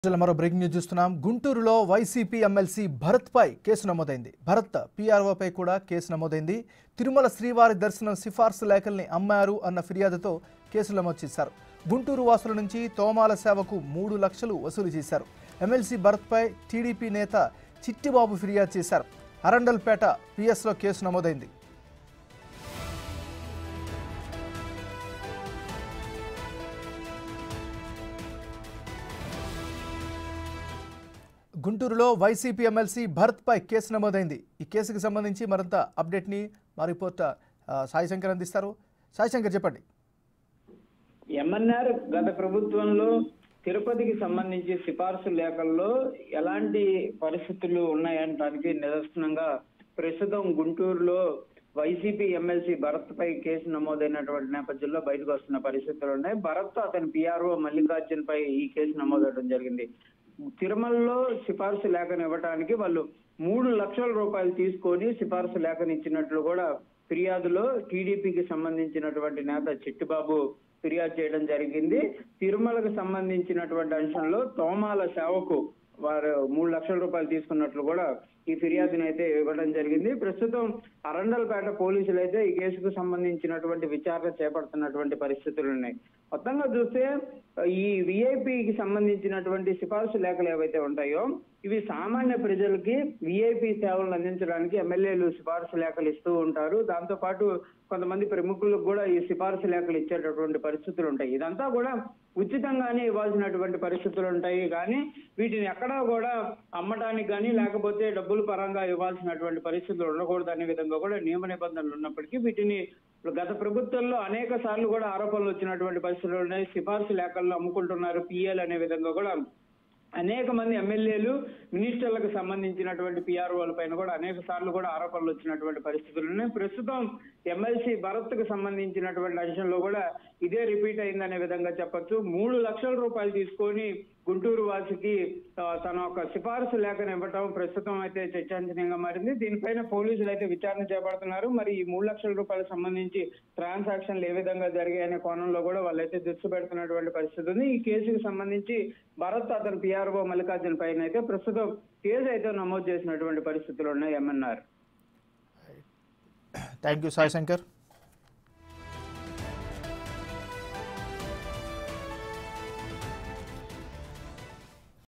ఇలా మరో breaking news చూస్తున్నాం గుంటూరులో వైసీపీ ఎమ్మెల్సీ భరత్ పై కేసు నమోదైంది భరత్ పీఆర్ఓపై కూడా కేసు నమోదైంది తిరుమల శ్రీవారి దర్శనం సిఫార్సు లేఖల్ని అమ్మారు అన్న ఫిర్యాదుతో కేసు నమోదు చేశారు గుంటూరు వాసుల నుంచి తోమాల సేవకు మూడు లక్షలు వసూలు చేశారు ఎమ్మెల్సీ భరత్ పై టీడీపీ నేత చిట్టిబాబు ఫిర్యాదు చేశారు అరండల్పేట పిఎస్లో కేసు నమోదైంది గుంటూరులో వైసీపీ ఎమ్మెల్సీ భరత్ పై కేసు నమోదైంది ఈ కేసుకు సంబంధించి మరింత అప్డేట్ని మా రిపోర్టర్ ఆ, సాయి శంకర్ అందిస్తారు సాయి శంకర్ చెప్పండి ఎంఎన్ఆర్ గత ప్రభుత్వంలో తిరుపతికి సంబంధించి సిఫార్సు లేఖల్లో ఎలాంటి పరిస్థితులు ఉన్నాయనడానికి నిదర్శనంగా ప్రస్తుతం గుంటూరులో వైసీపీ ఎమ్మెల్సీ భరత్ పై కేసు నమోదైనటువంటి నేపథ్యంలో బయటకు వస్తున్న పరిస్థితులు ఉన్నాయి భరత్ అతని పిఆర్ఓ మల్లికార్జున్ పై ఈ కేసు నమోదవడం జరిగింది తిరుమలలో సిఫార్సు లేఖను ఇవ్వడానికి వాళ్ళు మూడు లక్షల రూపాయలు తీసుకొని సిఫార్సు లేఖను ఇచ్చినట్లు కూడా ఫిర్యాదులో టీడీపీకి సంబంధించినటువంటి నేత చిట్టిబాబు ఫిర్యాదు చేయడం జరిగింది తిరుమలకు సంబంధించినటువంటి అంశంలో తోమాల సేవకు వారు మూడు లక్షల రూపాయలు తీసుకున్నట్లు కూడా ఈ ఫిర్యాదుని అయితే ఇవ్వడం జరిగింది ప్రస్తుతం అరండల్పేట పోలీసులు అయితే ఈ కేసుకు సంబంధించినటువంటి విచారణ చేపడుతున్నటువంటి పరిస్థితులు ఉన్నాయి మొత్తంగా చూస్తే ఈ విఐపికి సంబంధించినటువంటి సిఫార్సు లేఖలు ఏవైతే ఉంటాయో ఇవి సామాన్య ప్రజలకి విఐపి సేవలను అందించడానికి ఎమ్మెల్యేలు సిఫార్సు లేఖలు ఇస్తూ ఉంటారు దాంతో పాటు కొంతమంది ప్రముఖులకు కూడా ఈ సిఫార్సు లేఖలు ఇచ్చేటటువంటి పరిస్థితులు ఉంటాయి ఇదంతా కూడా ఉచితంగానే ఇవ్వాల్సినటువంటి పరిస్థితులు ఉంటాయి కానీ వీటిని ఎక్కడా కూడా అమ్మటానికి కానీ లేకపోతే డబ్బుల పరంగా ఇవ్వాల్సినటువంటి పరిస్థితులు ఉండకూడదు అనే విధంగా కూడా నియమ నిబంధనలు ఉన్నప్పటికీ వీటిని గత ప్రభుత్వంలో అనేక సార్లు కూడా ఆరోపణలు వచ్చినటువంటి పరిస్థితులు ఉన్నాయి సిఫార్సు లేఖల్లో అమ్ముకుంటున్నారు పిఎల్ అనే విధంగా కూడా అనేక మంది ఎమ్మెల్యేలు మినిస్టర్లకు సంబంధించినటువంటి పిఆర్ఓల పైన కూడా అనేక సార్లు కూడా ఆరోపణలు వచ్చినటువంటి పరిస్థితులు ఉన్నాయి ప్రస్తుతం ఎమ్మెల్సీ భరత్ కు సంబంధించినటువంటి అంశంలో కూడా ఇదే రిపీట్ అయిందనే విధంగా చెప్పొచ్చు మూడు లక్షల రూపాయలు తీసుకొని గుంటూరు వాసికి ఆ, తన ఒక సిఫార్సు లేఖను ఇవ్వటం ప్రస్తుతం అయితే చర్చాంశనీయంగా మారింది దీనిపైన పోలీసులు అయితే విచారణ చేపడుతున్నారు మరి ఈ మూడు లక్షల రూపాయలకు సంబంధించి ట్రాన్సాక్షన్లు ఏ విధంగా జరిగాయనే కోణంలో కూడా వాళ్ళైతే దృష్టి పెడుతున్నటువంటి పరిస్థితి ఉంది ఈ కేసుకు సంబంధించి భరత్ అతని పిఆర్ఓ మల్లికార్జున పైన అయితే ప్రస్తుతం కేసు అయితే నమోదు చేసినటువంటి పరిస్థితులు ఉన్నాయి MNR thank you Sai Shankar